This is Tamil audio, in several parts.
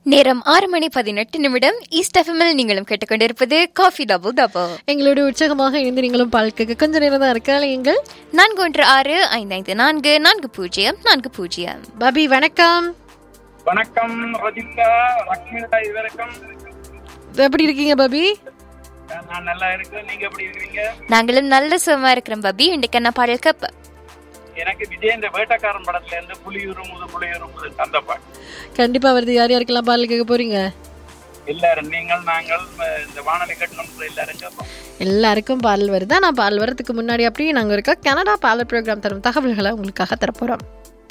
நேரம் ஆறு மணி பதினெட்டு நிமிடம் ஈஸ்ட் எஃப்எம்எல் நீங்களும் கேட்டுக்கொண்டிருப்பது காஃபி டபுள் டபுள் எங்களோட உற்சாகமாக இணைந்து நீங்களும் பால் கேட்க கொஞ்ச நேரம் தான் இருக்கா எங்கள் நான்கு ஒன்று ஆறு ஐந்து ஐந்து நான்கு நான்கு பூஜ்ஜியம் நான்கு பூஜ்ஜியம் பாபி வணக்கம் வணக்கம் ரஜிந்தா லக்ஷ்மிதா இது வரைக்கும் எப்படி இருக்கீங்க பாபி நான் நல்லா இருக்கேன் நீங்க எப்படி இருக்கிறீங்க நாங்களும் நல்ல சுகமா இருக்கிறோம் பபி இன்றைக்கு என்ன பாடல் கப் எனக்கு விஜய் இந்த வேட்டக்காரன் படத்துல இருந்து புலியுருமுது புலியுருமுது அந்த பாட்டு கண்டிப்பா வருது யார் யாருக்கெல்லாம் பால் கேட்க போறீங்க எல்லாரும் நீங்கள் நாங்கள் அஹ், இந்த வானொலி கட்டணம் எல்லாரும் கேட்போம் எல்லாருக்கும் பால் வருதா நான் பால் வரதுக்கு முன்னாடி அப்படியே நாங்க இருக்க கனடா பால் ப்ரோக்ராம் தரும் தகவல்களை உங்களுக்காக தரப்போறோம்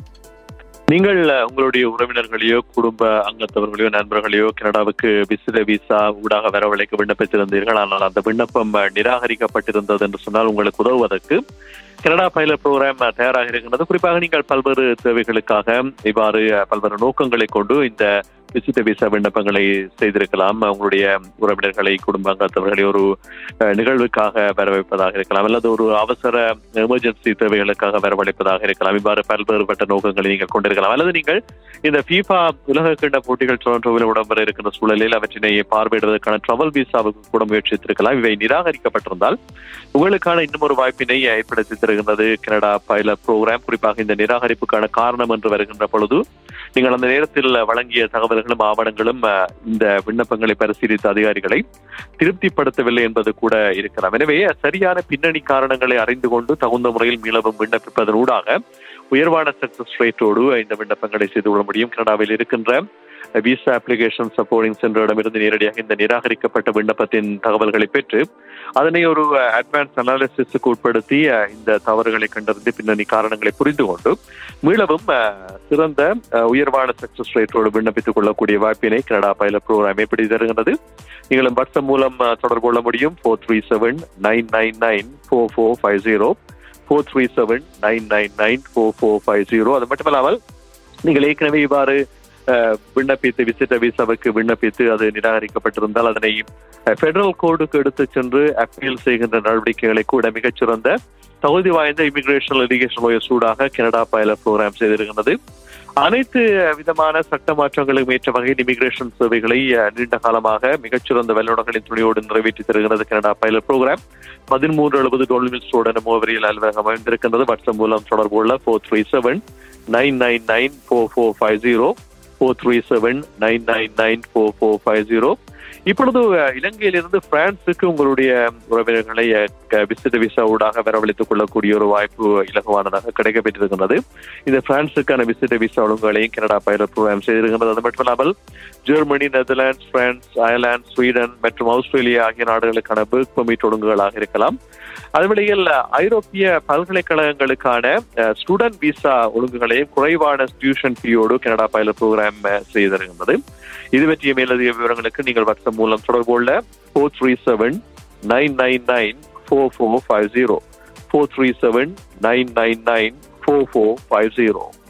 நீங்கள் அஹ், உங்களுடைய உறவினர்களையோ குடும்ப அங்கத்தவர்களையோ நண்பர்களையோ கனடாவுக்கு விசித விசா ஊடாக வரவழைக்க விண்ணப்பித்திருந்தீர்கள் ஆனால் அந்த விண்ணப்பம் அஹ், நிராகரிக்கப்பட்டிருந்தது என்று சொன்னால் உங்களுக்கு உதவுவதற்கு கனடா பைலட் ப்ரோக்ராம் அஹ், தயாராக இருக்கின்றது குறிப்பாக நீங்கள் பல்வேறு தேவைகளுக்காக இவ்வாறு அஹ், பல்வேறு நோக்கங்களை கொண்டு இந்த விசிட்ட விசா விண்ணப்பங்களை செய்திருக்கலாம் உங்களுடைய உறவினர்களை குடும்ப அங்கத்தவர்களை ஒரு அஹ், நிகழ்வுக்காக வரவைப்பதாக இருக்கலாம் அல்லது ஒரு அவசர எமர்ஜென்சி தேவைகளுக்காக வரவழைப்பதாக இருக்கலாம் இவ்வாறு பல்வேறுபட்ட நோக்கங்களை நீங்கள் கொண்டிருக்கலாம் அல்லது நீங்கள் இந்த ஃபீஃபா உலக கிண்ட போட்டிகள் டொரண்டோவில் இடம்பெற இருக்கின்ற சூழலில் அவற்றினை பார்வையிடுவதற்கான ட்ரவல் விசாவுக்கு கூட முயற்சித்திருக்கலாம் இவை நிராகரிக்கப்பட்டிருந்தால் உங்களுக்கான இன்னும் ஒரு வாய்ப்பினை ஏற்படுத்தி தருகின்றது கனடா பைலட் ப்ரோக்ராம் குறிப்பாக இந்த நிராகரிப்புக்கான காரணம் என்று வருகின்ற பொழுது நீங்கள் அந்த நேரத்தில் வழங்கிய தகவல்களும் ஆவணங்களும் அஹ், இந்த விண்ணப்பங்களை பரிசீலித்த அதிகாரிகளை திருப்திப்படுத்தவில்லை என்பது கூட இருக்கலாம் எனவே சரியான பின்னணி காரணங்களை அறிந்து கொண்டு தகுந்த முறையில் மீளவும் விண்ணப்பிப்பதன் ஊடாக உயர்வான சக்சஸ் ரேட்டோடு இந்த விண்ணப்பங்களை செய்து கொள்ள முடியும் கனடாவில் இருக்கின்ற விசா அப்ளிகேஷன் சப்போர்டிங் சென்டரிடமிருந்து நேரடியாக இந்த நிராகரிக்கப்பட்ட விண்ணப்பத்தின் தகவல்களை பெற்று அதனை ஒரு அட்வான்ஸ் அனாலிசிஸுக்கு உட்படுத்தி அஹ், இந்த தவறுகளை கண்டறிந்து பின்னணி காரணங்களை புரிந்து கொண்டு மீளவும் அஹ், சிறந்த அஹ், உயர்வான சக்சஸ் ரேட்டோடு விண்ணப்பித்துக் கொள்ளக்கூடிய வாய்ப்பினை கனடா பைலட் ப்ரோக்ராம் எப்படி தருகிறது நீங்களும் வாட்ஸ்அப் மூலம் அஹ், தொடர்பு கொள்ள முடியும் four three seven nine nine nine four four five zero four three seven nine nine nine four four five zero அது மட்டுமல்லாமல் நீங்கள் ஏற்கனவே இவ்வாறு அஹ், விண்ணப்பித்து விசிட்ட விசாவுக்கு விண்ணப்பித்து அது நிராகரிக்கப்பட்டிருந்தால் அதனை பெடரல் கோர்ட்டுக்கு எடுத்துச் சென்று அப்பீல் செய்கின்ற நடவடிக்கைகளை கூட மிகச்சிறந்த தகுதி வாய்ந்த இமிகிரேஷன் லிடிகேஷன் லோயர் சூடாக கனடா பைலட் ப்ரோக்ராம் செய்திருக்கிறது அனைத்து விதமான சட்ட மாற்றங்களும் ஏற்ற வகையில் இமிகிரேஷன் சேவைகளை அஹ், நீண்ட காலமாக மிகச்சிறந்த வல்லுநர்களின் துணையோடு நிறைவேற்றி தருகிறது கனடா பைலட் ப்ரோக்ராம் பதிமூன்று எழுபது டொல்மில் ஸ்டோடன் முகவரியில் அலுவலகம் அமைந்திருக்கின்றது வாட்ஸ்அப் மூலம் தொடர்பு கொள்ள four three seven nine nine nine four four five zero four three seven nine nine nine four four five zero இப்பொழுது அஹ், இலங்கையிலிருந்து பிரான்சுக்கு உங்களுடைய உறவினர்களை அஹ், விசிட்ட விசா ஊடாக வரவழைத்துக் கொள்ளக்கூடிய ஒரு வாய்ப்பு இலகுவானதாக கிடைக்கப்பெற்றிருக்கிறது இந்த பிரான்சுக்கான விசிட்ட விசா ஒழுங்குகளையும் கனடா பைலட் ப்ரோக்ராம் செய்திருக்கிறது அது மட்டுமல்லாமல் Germany Netherlands France Ireland Sweden மற்றும் ஆஸ்திரேலியா ஆகிய நாடுகளுக்கான ஒர்க் பெர்மிட் ஒழுங்குகளாக இருக்கலாம் அதுவழியில் ஐரோப்பிய பல்கலைக்கழகங்களுக்கான ஸ்டூடெண்ட் விசா ஒழுங்குகளையும் குறைவான டியூஷன் ஃபீயோடு கனடா பைலட் ப்ரோக்ராம் செய்திருக்கின்றது இது பற்றிய மேலதிக விவரங்களுக்கு நீங்கள் வாட்ஸ்அப் மூலம் தொடர்பு கொள்ள four three seven nine nine nine four four five zero four three seven nine nine nine four four five zero